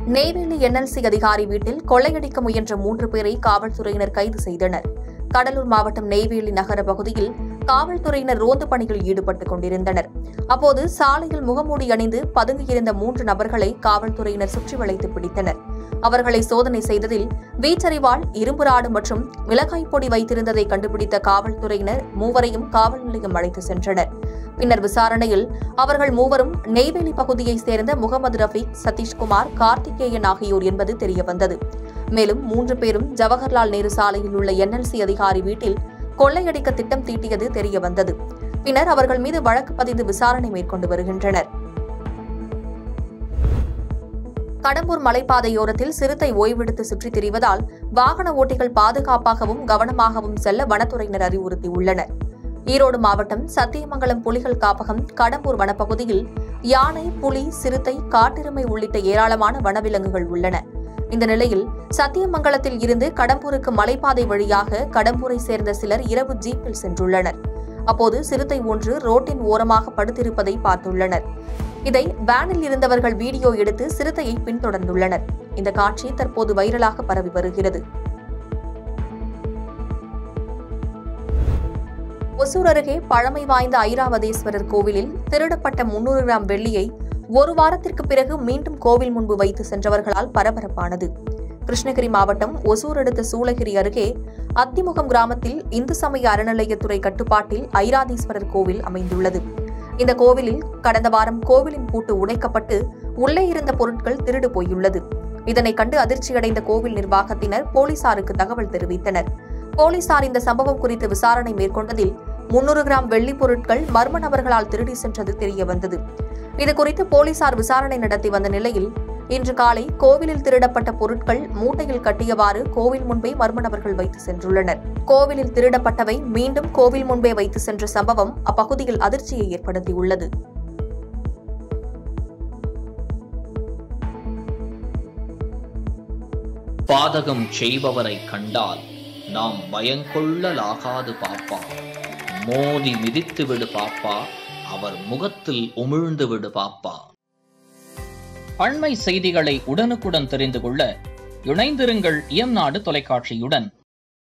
Neyveli NLC அதிகாரி வீட்டில் கொள்ளையடிக்க முயன்ற மூன்று பேரை காவல்துறையினர் கைது செய்தனர் கடலூர் மாவட்டம் நெய்வேலி நகர பகுதியில் காவல்துறையினர் ரோந்து பணியில் ஈடுபட்டுக் கொண்டிருந்தனர் அப்போது சாலையில் முகமூடி அணிந்து பதுங்கியிருந்த மூன்று நபர்களை காவல்துறையினர் சுற்றி வளைத்து பிடித்தனர் அவர்களை சோதனை செய்ததில் வீச்சறிவாள் இரும்பு ராடு மற்றும் மிளகாய் பொடி வைத்திருந்ததை கண்டுபிடித்த காவல்துறையினர் மூவரையும் காவல் நிலையம் அழைத்து சென்றனர் பின்னர் விசாரணையில் அவர்கள் மூவரும் நெய்வேலி பகுதியைச் சேர்ந்த முகமது ரஃபீக் சதீஷ்குமார் கார்த்திகேயன் ஆகியோர் என்பது தெரியவந்தது மேலும் மூன்று பேரும் ஜவஹர்லால் நேரு சாலையில் உள்ள என்எல்சி அதிகாரி வீட்டில் கொள்ளையடிக்க திட்டம் தீட்டியது தெரியவந்தது பின்னர் அவர்கள் மீது வழக்கு பதிந்து விசாரணை மேற்கொண்டு வருகின்றனர் கடம்பூர் மலைப்பாதையோரத்தில் சிறுத்தை ஓய்வெடுத்து சுற்றித் திரிவதால் வாகன ஓட்டிகள் பாதுகாப்பாகவும் கவனமாகவும் செல்ல வனத்துறையினர் அறிவுறுத்தியுள்ளனர் ஈரோடு மாவட்டம் சத்தியமங்கலம் புலிகள் காப்பகம் கடம்பூர் வனப்பகுதியில் யானை புலி சிறுத்தை காட்டெருமை உள்ளிட்ட ஏராளமான வனவிலங்குகள் உள்ளன இந்த நிலையில் சத்தியமங்கலத்தில் இருந்து கடம்பூருக்கு மலைப்பாதை வழியாக கடம்பூரை சேர்ந்த சிலர் இரவு ஜீப்பில் சென்றுள்ளனர் அப்போது சிறுத்தை ஒன்று ரோட்டின் ஓரமாக படுத்திருப்பதை பார்த்துள்ளனர் இதை வேனில் இருந்தவர்கள் வீடியோ எடுத்து சிறுத்தையை பின்தொடர்ந்துள்ளனர் இந்த காட்சி தற்போது வைரலாக பரவி வருகிறது ஒசூர் அருகே பழமை வாய்ந்த ஐராவதேஸ்வரர் கோவிலில் திருடப்பட்ட முன்னூறு கிராம் வெள்ளியை ஒரு வாரத்திற்கு பிறகு மீண்டும் கோவில் முன்பு வைத்து சென்றவர்களால் பரபரப்பானது கிருஷ்ணகிரி மாவட்டம் ஒசூர் அடுத்த சூளகிரி அருகே அத்திமுகம் கிராமத்தில் இந்து சமய அறநிலையத்துறை கட்டுப்பாட்டில் ஐராதீஸ்வரர் கோவில் அமைந்துள்ளது இந்த கோவிலில் கடந்த வாரம் கோவிலின் பூட்டு உடைக்கப்பட்டு உள்ளே இருந்த பொருட்கள் திருடு போயுள்ளது இதனை கண்டு அதிர்ச்சியடைந்த கோவில் நிர்வாகத்தினர் போலீசாருக்கு தகவல் தெரிவித்தனர் போலீசார் இந்த சம்பவம் குறித்து விசாரணை மேற்கொண்டதில் முன்னூறு கிராம் வெள்ளிப் பொருட்கள் மர்ம நபர்களால் திருடி சென்றது தெரியவந்தது இதுகுறித்து போலீசார் விசாரணை நடத்தி வந்த நிலையில் இன்று காலை கோவிலில் திருடப்பட்ட பொருட்கள் மூட்டையில் கட்டியவாறு கோவில் முன்பே மர்ம நபர்கள் வைத்து சென்றுள்ளனர் கோவிலில் திருடப்பட்டவை மீண்டும் கோவில் முன்பே வைத்து சென்ற சம்பவம் அப்பகுதியில் அதிர்ச்சியை ஏற்படுத்தியுள்ளது பாதகம் செய்பவரை கண்டால் நாம் பயங்கொள்ளலாகாது பாப்பா மோதி மிதித்து விடு பாப்பா அவர் முகத்தில் உமிழ்ந்து விடு பாப்பா அண்மை செய்திகளை உடனுக்குடன் தெரிந்து கொள்ள இணைந்திருங்கள் இயம்நாடு தொலைக்காட்சியுடன்